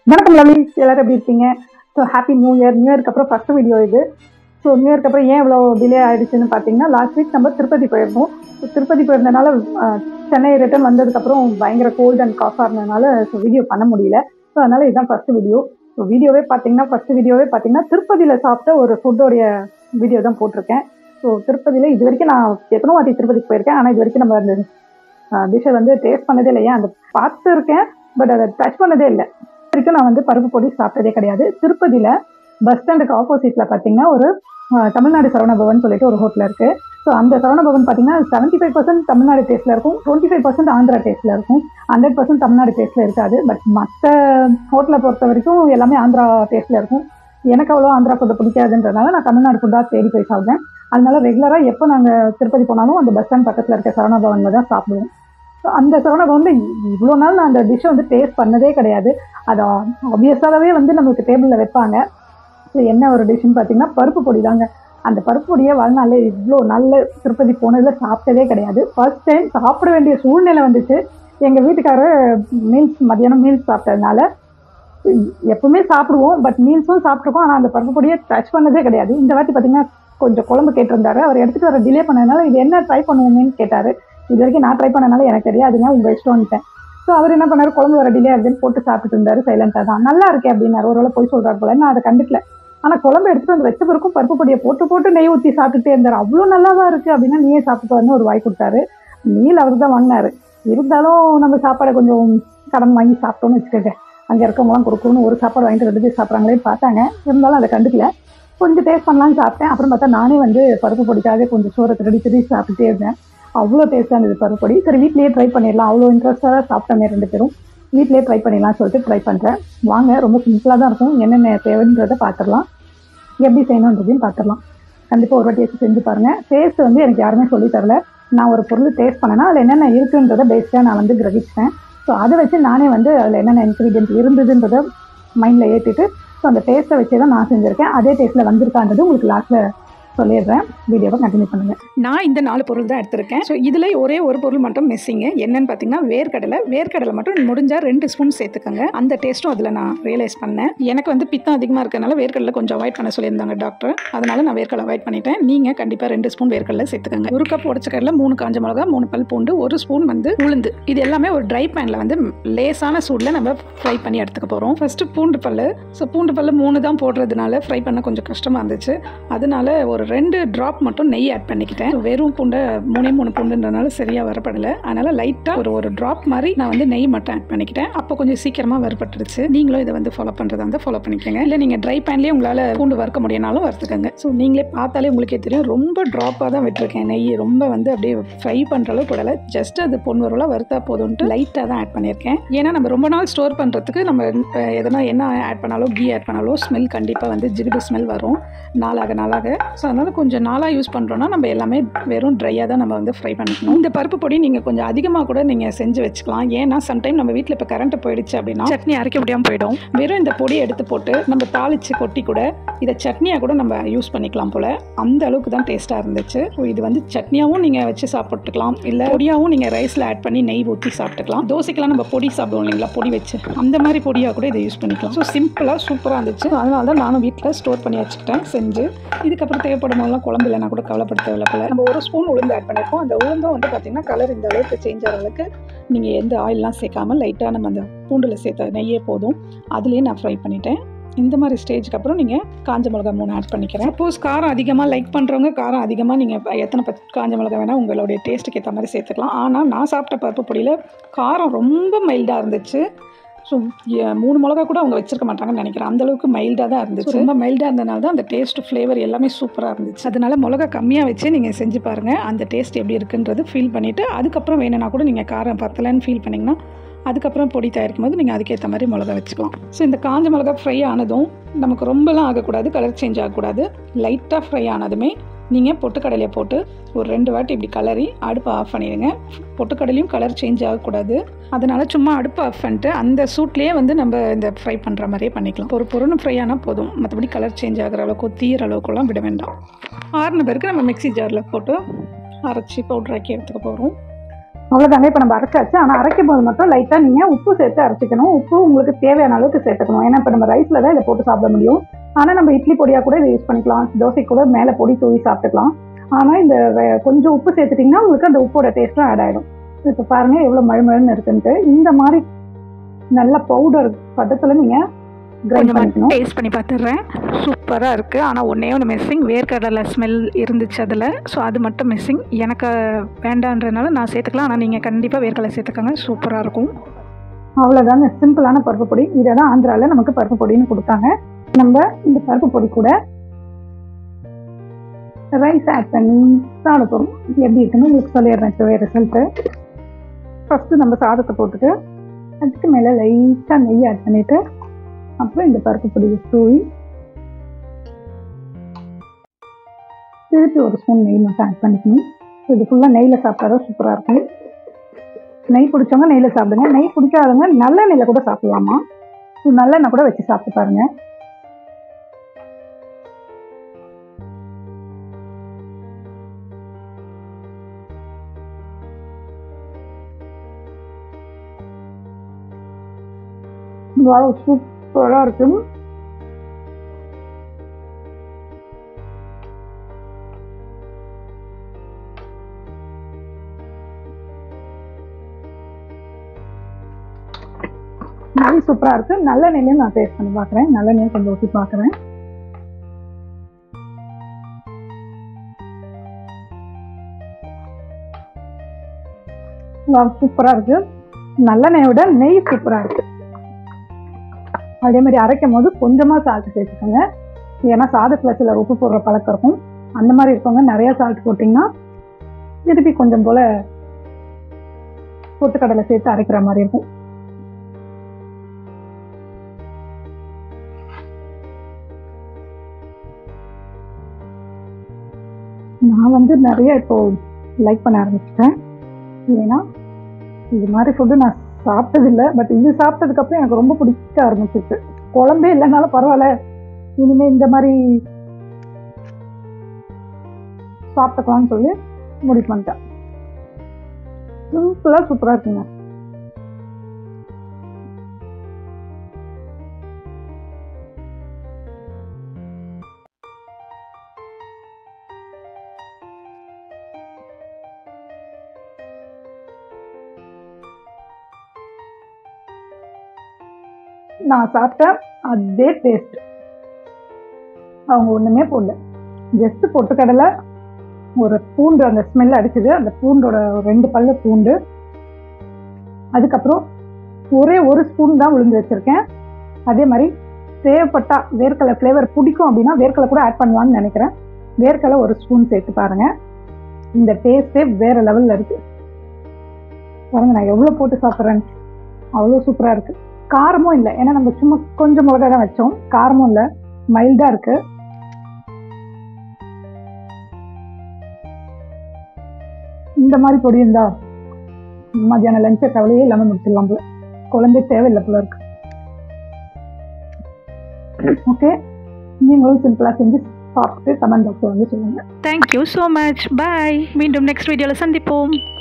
வணக்கம் லவ்லி எல்லாரும் எப்படி இருக்கீங்க so happy new year new இயர்க்கு அப்புறம் ஃபஸ்ட் வீடியோ இது ஸோ நியூ இயர்க்கு அப்புறம் ஏன் இவ்வளோ டிலே ஆயிடுச்சுன்னு பார்த்தீங்கன்னா லாஸ்ட் வீக் நம்ம திருப்பதி போயிருந்தோம் ஸோ திருப்பதி போயிருந்தனால அஹ், சென்னை ரிட்டர்ன் வந்ததுக்கப்புறம் பயங்கர கோல்ட் அண்ட் காஃபாக இருந்ததுனால ஸோ வீடியோ பண்ண முடியல ஸோ அதனால இதுதான் ஃபர்ஸ்ட் வீடியோ ஸோ வீடியோவே பார்த்தீங்கன்னா ஃபர்ஸ்ட் வீடியோவே பார்த்தீங்கன்னா திருப்பதியில் சாப்பிட்ட ஒரு ஃபுட்டோடைய வீடியோ தான் போட்டிருக்கேன் ஸோ திருப்பதியில் இது வரைக்கும் நான் எத்தனோ வாட்டி திருப்பதிக்கு போயிருக்கேன் ஆனால் இது வரைக்கும் நம்ம அந்த டிஷ்ஷை வந்து டேஸ்ட் பண்ணதே இல்லை ஏன் அந்த பார்த்துருக்கேன் பட் அதை டச் பண்ணதே இல்லை இது வரைக்கும் நான் வந்து பருப்பு பொடி சாப்பிட்டதே கிடையாது திருப்பதியில் பஸ் ஸ்டாண்டுக்கு ஆப்போசிட்டில் பார்த்தீங்கன்னா ஒரு அஹ், தமிழ்நாடு சரவண பவன் சொல்லிட்டு ஒரு ஹோட்டல் இருக்குது ஸோ அந்த சரவண பவன் பார்த்தீங்கன்னா செவன்ட்டி ஃபைவ் பர்சன்ட் தமிழ்நாடு டேஸ்ட்டில் இருக்கும் டுவெண்ட்டி ஃபைவ் பர்சன்ட் ஆந்திரா டேஸ்ட்டில் இருக்கும் ஹண்ட்ரட் பர்சன்ட் தமிழ்நாடு டேஸ்ட்டில் இருக்காது பட் மற்ற ஹோட்டலை பொறுத்த வரைக்கும் எல்லாமே ஆந்திரா டேஸ்ட்டில் இருக்கும் எனக்கு அவ்வளோ ஆந்திரா ஃபுட்டை பிடிக்காதுன்றதுனால நான் தமிழ்நாடு ஃபுட்டாக தேடி போய் சாப்பிட்டேன் அதனால ரெகுலராக எப்போ நாங்கள் திருப்பதி போனாலும் அந்த பஸ் ஸ்டாண்ட் பக்கத்தில் இருக்க சரவண பவனில் தான் சாப்பிடுவோம் ஸோ அந்த சரவண பவனில் இவ்வளோ நாள் நான் அந்த டிஷ்ஷை வந்து டேஸ்ட் பண்ணதே கிடையாது அது ஆப்வியஸாகவே வந்து நம்மளுக்கு டேபிளில் வைப்பாங்க ஸோ என்ன ஒரு டிஷ்ஷுன்னு பார்த்தீங்கன்னா பருப்பு பொடி தாங்க அந்த பருப்பு பொடியை வாழ்நாளில் இவ்வளோ நல்ல திருப்பதி போனதில் சாப்பிட்டதே கிடையாது ஃபர்ஸ்ட் டைம் சாப்பிட வேண்டிய சூழ்நிலை வந்துச்சு எங்கள் வீட்டுக்காரர் மீல்ஸ் மதியானம் மீல்ஸ் சாப்பிட்டதுனால எப்பவுமே சாப்பிடுவோம் பட் மீல்ஸும் சாப்பிட்ருக்கோம் ஆனால் அந்த பருப்பு பொடியை டச் பண்ணதே கிடையாது இந்த வாட்டி பார்த்தீங்கன்னா கொஞ்சம் குழம்பு கேட்டிருந்தாரு அவர் எடுத்துகிட்டு வர டிலே பண்ணதுனால இது என்ன ட்ரை பண்ணுவோமேன்னு கேட்டார் இது வரைக்கும் நான் ட்ரை பண்ணனால எனக்கு தெரியாதுங்க உங்கள் இஷ்டம்ட்டேன் ஸோ அவர் என்ன பண்ணாரு குழம்பு வர டிலே ஆகுதுன்னு போட்டு சாப்பிட்டுட்டு இருந்தாரு சைலண்டாக தான் நல்லா இருக்கே அப்படின்னாரு ஒரு வேளை போய் சொல்கிறார் போல நான் அதை கண்டுக்கல ஆனால் குழம்பு எடுத்துட்டு வந்து வச்ச பிறக்கும் பருப்பு பொடியை போட்டு போட்டு நெய் ஊற்றி சாப்பிட்டுட்டே இருந்தார் அவ்வளோ நல்லாவா இருக்குது அப்படின்னா நீயே சாப்பிட்டு ஒரு வாய் கொடுத்தாரு மீல் அவர் தான் வாங்கினாரு இருந்தாலும் நம்ம சாப்பாடை கொஞ்சம் கடன் வாங்கி சாப்பிட்டோம்னு வச்சுக்கோங்க அங்கே இருக்கவங்களாம் கொடுக்கணும்னு ஒரு சாப்பாடு வாங்கிட்டு ரெண்டு பேர் சாப்பிட்றாங்களே பார்த்தாங்க இருந்தாலும் அதை கண்டுக்கல கொஞ்சம் டேஸ்ட் பண்ணலாம்னு சாப்பிட்டேன் அப்புறம் பார்த்தா நானே வந்து பருப்பு பொடிக்காக கொஞ்சம் சோறை திருடி திருடி சாப்பிட்டுட்டே இருந்தேன் அவ்வளோ டேஸ்ட்டாக இருந்தது பருப்பு பொடி சரி வீட்லேயே ட்ரை பண்ணிடலாம் அவ்வளோ இன்ட்ரெஸ்ட்டாக சாப்பிட்டோமே ரெண்டு பேரும் வீட்லேயே ட்ரை பண்ணிடலாம்னு சொல்லிட்டு ட்ரை பண்ணுறேன் வாங்க ரொம்ப சிம்பிளாக தான் இருக்கும் என்னென்ன தேவைன்றதை பார்த்துடலாம் எப்படி செய்யணுன்றதையும் பார்த்துடலாம் கண்டிப்பாக ஒரு வாட்டி வச்சு செஞ்சு பாருங்கள் டேஸ்ட் வந்து எனக்கு யாருமே சொல்லித் தரல நான் ஒரு பொருள் டேஸ்ட் பண்ணேன்னா அதில் என்னென்ன இருக்குன்றதை பேஸ்டாக நான் வந்து கிரகிச்சிட்டேன் ஸோ அதை வச்சு நானே வந்து அதில் என்னென்ன இன்க்ரீடியன்ட் இருந்ததுன்றதை மைண்டில் ஏற்றிட்டு ஸோ அந்த டேஸ்ட்டை வச்சே தான் நான் செஞ்சுருக்கேன் அதே டேஸ்ட்டில் வந்திருக்கான்றது உங்களுக்கு லாஸ்ட்டில் சொல்லிடுறேன் வீடியோவை கண்டினியூ பண்ணுங்கள் நான் இந்த நாலு பொருள் தான் எடுத்திருக்கேன் ஸோ இதில் ஒரே ஒரு பொருள் மட்டும் மிஸ்ஸிங்கு என்னன்னு பார்த்தீங்கன்னா வேர்க்கடலை வேர்க்கடலை மட்டும் முடிஞ்சால் ரெண்டு ஸ்பூன் சேர்த்துக்கோங்க அந்த டேஸ்ட்டும் அதில் நான் ரியலைஸ் பண்ணேன் எனக்கு வந்து பித்தம் அதிகமாக இருக்கறனால வேர்க்கடலை கொஞ்சம் அவாய்ட் பண்ண சொல்லியிருந்தாங்க டாக்டர் அதனால நான் வேர்க்கடலை அவாய்ட் பண்ணிட்டேன் நீங்கள் கண்டிப்பாக ரெண்டு ஸ்பூன் வேர்க்கடலை சேர்த்துக்கோங்க ஒரு கப் உடச்ச கடலை மூணு காஞ்ச மிளகா மூணு பல் பூண்டு ஒரு ஸ்பூன் வந்து உளுந்து இது எல்லாமே ஒரு ட்ரை பேனில் வந்து லேசான சூடில் நம்ம ஃப்ரை பண்ணி எடுத்துக்க போகிறோம் ஃபஸ்ட்டு பூண்டு பல் ஸோ பூண்டு பல் மூணு தான் போடுறதுனால ஃப்ரை பண்ண கொஞ்சம் கஷ்டமாக இருந்துச்சு அதனால ஒரு ரெண்டு ட்ராப் மட்டும் நெய் ஆட் பண்ணிக்கிட்டேன் So, வெறும் பூண்டை மூணே மூணு பூண்டுன்றனால சரியாக வரப்படலை அதனால லைட்டாக ஒரு ஒரு ட்ராப் மாதிரி நான் வந்து நெய் மட்டும் ஆட் பண்ணிக்கிட்டேன் அப்போ கொஞ்சம் சீக்கிரமாக வறுபட்டுருச்சு நீங்களும் இதை வந்து ஃபாலோ பண்ணுறதா இருந்தால் ஃபாலோ பண்ணிக்கோங்க இல்லை நீங்கள் ட்ரை பேன்லேயே உங்களால் பூண்டு வறுக்க முடியினாலும் வறுத்துக்கோங்க ஸோ நீங்களே பார்த்தாலே உங்களுக்கே தெரியும் ரொம்ப ட்ராப்பாக தான் விட்டுருக்கேன் நெய் ரொம்ப வந்து அப்படியே ஃப்ரை பண்ணுற அளவுக்கு போடலை ஜஸ்ட் அது பொன் வரலாம் வறுத்தா போதும்ட்டு லைட்டாக தான் ஆட் பண்ணியிருக்கேன் ஏன்னா நம்ம ரொம்ப நாள் ஸ்டோர் பண்ணுறதுக்கு நம்ம அஹ், எதனா என்ன ஆட் பண்ணாலும் கீ ஆட் பண்ணாலும் ஸ்மெல் கண்டிப்பாக வந்து ஜிகிடு ஸ்மெல் வரும் நாளாக நாளாக ஸோ அதனால் கொஞ்சம் நாளாக யூஸ் பண்ணுறோன்னா நம்ம எல்லாமே வெறும் ட்ரையாக தான் நம்ம வந்து ஃப்ரை பண்ணிக்கணும் இந்த பருப்பு பொடி நீங்கள் கொஞ்சம் அதிகமாக கூட நீங்கள் செஞ்சு வச்சுக்கலாம் ஏன்னா சம்டைம் நம்ம வீட்டில் இப்போ கரண்ட் போயிடுச்சு அப்படின்னா சட்னி அரைக்க முடியாமல் போயிடும் வெறும் இந்த பொடியை எடுத்து போட்டு நம்ம தாளிச்சு கொட்டி கூட இதை சட்னியாக கூட நம்ம யூஸ் பண்ணிக்கலாம் போல் அந்த அளவுக்கு தான் டேஸ்ட்டாக இருந்துச்சு ஸோ இது வந்து சட்னியாகவும் நீங்கள் வச்சு சாப்பிட்டுக்கலாம் இல்லை பொடியாகவும் நீங்கள் ரைஸில் ஆட் பண்ணி நெய் ஊற்றி சாப்பிட்டுக்கலாம் தோசைக்கெல்லாம் நம்ம பொடி சாப்பிடுவோம் இல்லைங்களா பொடி வச்சு அந்த மாதிரி பொடியாக கூட இதை யூஸ் பண்ணிக்கலாம் ஸோ சிம்பிளாக சூப்பராக இருந்துச்சு அதனால தான் நானும் வீட்டில் ஸ்டோர் பண்ணி வச்சுக்கிட்டேன் செஞ்சு இதுக்கப்புறம் தேவைப்படும் போதெல்லாம் குழம்பு இல்லைனா கூட கவலைப்பட தேவையில்ல போல நம்ம ஒரு ஸ்பூன் உளுந்து ஆட் பண்ணியிருக்கோம் அந்த உளுந்தும் வந்து பார்த்தீங்கன்னா கலர் இந்த அளவுக்கு சேஞ்ச் ஆகிற அளவுக்கு நீங்கள் எந்த ஆயிலெலாம் சேர்க்காம லைட்டாக நம்ம அந்த பூண்டில் சேர்த்த நெய்யே போதும் அதுலேயே நான் ஃப்ரை பண்ணிட்டேன் இந்த மாதிரி ஸ்டேஜ்க்கு அப்புறம் நீங்கள் காஞ்ச மிளகா மூணு ஆட் பண்ணிக்கிறேன் சப்போஸ் காரம் அதிகமாக லைக் பண்ணுறவங்க காரம் அதிகமாக நீங்கள் எத்தனை பச்சை காஞ்ச மிளகா வேணால் உங்களுடைய டேஸ்ட்டுக்கு ஏற்ற மாதிரி சேர்த்துக்கலாம் ஆனால் நான் சாப்பிட்ட பருப்பு பொடியில் காரம் ரொம்ப மைல்டாக இருந்துச்சு ஸோ மூணு மிளகா கூட அவங்க வச்சிருக்க மாட்டாங்கன்னு நினைக்கிறேன் அந்த அளவுக்கு மைல்டாக தான் இருந்துச்சு ரொம்ப மைல்டாக இருந்தனால தான் அந்த டேஸ்ட் ஃப்ளேவர் எல்லாமே சூப்பராக இருந்துச்சு அதனால மிளகா கம்மியாக வச்சு நீங்கள் செஞ்சு பாருங்கள் அந்த டேஸ்ட் எப்படி இருக்குன்றது ஃபீல் பண்ணிவிட்டு அதுக்கப்புறம் வேணும்னா கூட நீங்கள் காரம் பத்தலைன்னு ஃபீல் பண்ணிங்கன்னா அதுக்கப்புறம் பொடி தயாரிக்கும் போது நீங்கள் அதுக்கேற்ற மாதிரி மிளகா வச்சுக்கலாம் ஸோ இந்த காஞ்ச மிளகா ஃப்ரை ஆனதும் நமக்கு ரொம்பலாம் ஆகக்கூடாது கலர் சேஞ்ச் ஆகக்கூடாது லைட்டாக ஃப்ரை ஆனதுமே நீங்கள் பொட்டுக்கடலையை போட்டு ஒரு ரெண்டு வாட்டி இப்படி கலரி அடுப்பை ஆஃப் பண்ணிடுங்க பொட்டுக்கடலையும் கலர் சேஞ்ச் ஆகக்கூடாது அதனால சும்மா அடுப்பை ஆஃப் பண்ணிட்டு அந்த சூட்லேயே வந்து நம்ம இந்த ஃப்ரை பண்ணுற மாதிரியே பண்ணிக்கலாம் ஒரு பொருள் ஃப்ரை ஆனால் போதும் மற்றபடி கலர் சேஞ்ச் ஆகிற அளவுக்கு தீர அளவுக்குலாம் விட வேண்டாம் ஆறுன பேருக்கு நம்ம மிக்ஸி ஜாரில் போட்டு அரைச்சி பவுடர் ஆக்கி எடுத்துக்க போகிறோம் அவ்வளோதாங்க இப்போ நம்ம அரைச்சாச்சு ஆனால் அரைக்கும் போது மட்டும் லைட்டாக நீங்கள் உப்பு சேர்த்து அரைச்சிக்கணும் உப்பு உங்களுக்கு தேவையான அளவுக்கு சேர்த்துக்கணும் ஏன்னா இப்போ நம்ம ரைஸில் தான் இதை போட்டு சாப்பிட முடியும் ஆனால் நம்ம இட்லி பொடியாக கூட இதை யூஸ் பண்ணிக்கலாம் தோசைக்கு கூட மேலே பொடி தூவி சாப்பிட்டுக்கலாம் ஆனால் இந்த வெ- கொஞ்சம் உப்பு சேர்த்துட்டிங்கன்னா உங்களுக்கு அந்த உப்போட டேஸ்ட்டும் ஆட் ஆகிடும் இப்போ பாருங்கள் எவ்வளோ மழுமழுன்னு இருக்குன்ட்டு இந்த மாதிரி நல்ல பவுடர் பதத்தில் நீங்கள் கிரைண்ட் கொஞ்சம் பண்ணிக்கணும் டேஸ்ட் பண்ணி பார்த்துடுறேன் சூப்பராக இருக்குது ஆனால் ஒன்றே ஒன்று மிஸ்ஸிங் வேர்க்கடலை ஸ்மெல் இருந்துச்சு அதில் ஸோ அது மட்டும் மிஸ்ஸிங் எனக்கு வேண்டான்றனால நான் சேர்த்துக்கலாம் ஆனால் நீங்கள் கண்டிப்பாக வேர்க்கடலை சேர்த்துக்கோங்க சூப்பராக இருக்கும் அவ்வளோதாங்க சிம்பிளான பருப்பு பொடி இதை தான் ஆந்திராவில் நமக்கு பருப்பு பொடின்னு கொடுத்தாங்க நம்ம இந்த பருப்பு பொடி கூட ரைஸ் ஆட் பண்ணி சாப்பிட போகிறோம் எப்படி இருக்குன்னு உங்களுக்கு சொல்லிடுறேன் இப்போ ரிசல்ட்டு ஃபஸ்ட்டு நம்ம சாதத்தை போட்டுட்டு அதுக்கு மேலே லைட்டாக நெய் ஆட் பண்ணிவிட்டு அப்புறம் இந்த பருப்பு பொடியை தூவி திருப்பி ஒரு ஸ்பூன் நெய் மட்டும் ஆட் பண்ணிக்கணும் இது ஃபுல்லாக நெய்யில் சாப்பிட்டா தான் சூப்பராக இருக்கும் நெய் பிடிச்சவங்க நெய்யில் சாப்பிடுங்க நெய் பிடிக்காதவங்க நல்ல நெய்யில் கூட சாப்பிடலாமா நல்லெண்ணெய் கூட வச்சு சாப்பிட்டு பாருங்க சூப்பராக இருக்கு நெய் சூப்பராக இருக்கு நல்ல நெய்லையும் நான் டேஸ்ட் பண்ணி பார்க்குறேன் நல்ல நெய் கொஞ்சம் ஊற்றி பார்க்குறேன் சூப்பராக இருக்கு நல்லெண்ணெயை விட நெய் சூப்பராக இருக்கு அதே மாதிரி அரைக்கும் போது கொஞ்சமாக சால்ட் சேர்த்துக்கோங்க ஏன்னா சாதத்தில் சில உப்பு போடுற பழக்கம் இருக்கும் அந்த மாதிரி இருக்கவங்க நிறைய சால்ட் போட்டிங்கன்னா திருப்பி கொஞ்சம் போல் பொட்டுக்கடலை சேர்த்து அரைக்கிற மாதிரி இருக்கும் நான் வந்து நிறைய இப்போ லைக் பண்ண ஆரம்பிச்சிட்டேன் ஏன்னா இது மாதிரி ஃபுட்டு நான் சாப்பிட்டதில்ல பட் இது சாப்பிட்டதுக்கப்புறம் எனக்கு ரொம்ப பிடிக்க ஆரம்பிச்சிச்சு குழம்பே இல்லைனாலும் பரவாயில்ல இனிமேல் இந்த மாதிரி சாப்பிட்டுக்கலாம்னு சொல்லி முடிவு பண்ணிட்டேன் சிம்பிளாக சூப்பராக இருக்குங்க நான் சாப்பிட்ட அதே டேஸ்ட் அவங்க ஒன்றுமே போடல ஜஸ்ட் பொட்டுக்கடலை ஒரு பூண்டு அந்த ஸ்மெல் அடிச்சது அந்த பூண்டோட ஒரு ரெண்டு பல்லு பூண்டு அதுக்கப்புறம் ஒரே ஒரு ஸ்பூன் தான் விழுந்து வச்சிருக்கேன் அதே மாதிரி தேவைப்பட்டா வேர்க்கடலை ஃப்ளேவர் பிடிக்கும் அப்படின்னா வேர்க்கடலை கூட ஆட் பண்ணலாம்னு நினைக்கிறேன் வேர்க்கடலை ஒரு ஸ்பூன் சேர்த்து பாருங்க இந்த டேஸ்ட்டே வேற லெவலில் இருக்கு பாருங்க நான் எவ்வளோ போட்டு சாப்பிட்றேன் அவ்வளோ சூப்பராக இருக்கு காரமும் இல்லை ஏன்னா நம்ம சும்மா கொஞ்சம் மிளகா தான் வச்சோம் காரமும் இல்லை மைல்டாக இருக்கு இந்த மாதிரி பொடி இருந்தா மத்தியானம் லஞ்சை கவலையே இல்லாமல் முடிச்சிடலாம் போல குழம்பே தேவையில்லை போல இருக்கு ஓகே நீங்களும் சிம்பிளாக செஞ்சு சாப்பிட்டு கமெண்ட் பாக்ஸில் வந்து சொல்லுங்கள் தேங்க்யூ ஸோ மச் பாய் மீண்டும் நெக்ஸ்ட் வீடியோவில் சந்திப்போம்